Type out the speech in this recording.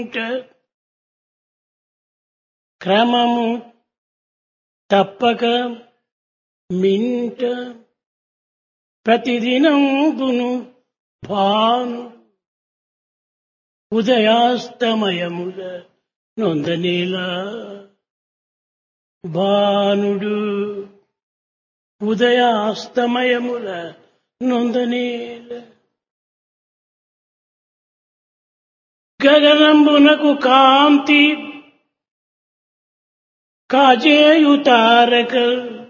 ఇంట క్రమము తప్పక మింట ప్రతిదినంబును భాను ఉదయాస్తమయముల నొందనేలా భానుడు ఉదయాస్తమయముల నొందనేల గగనంబునకు కాంతి కాజేయు తారక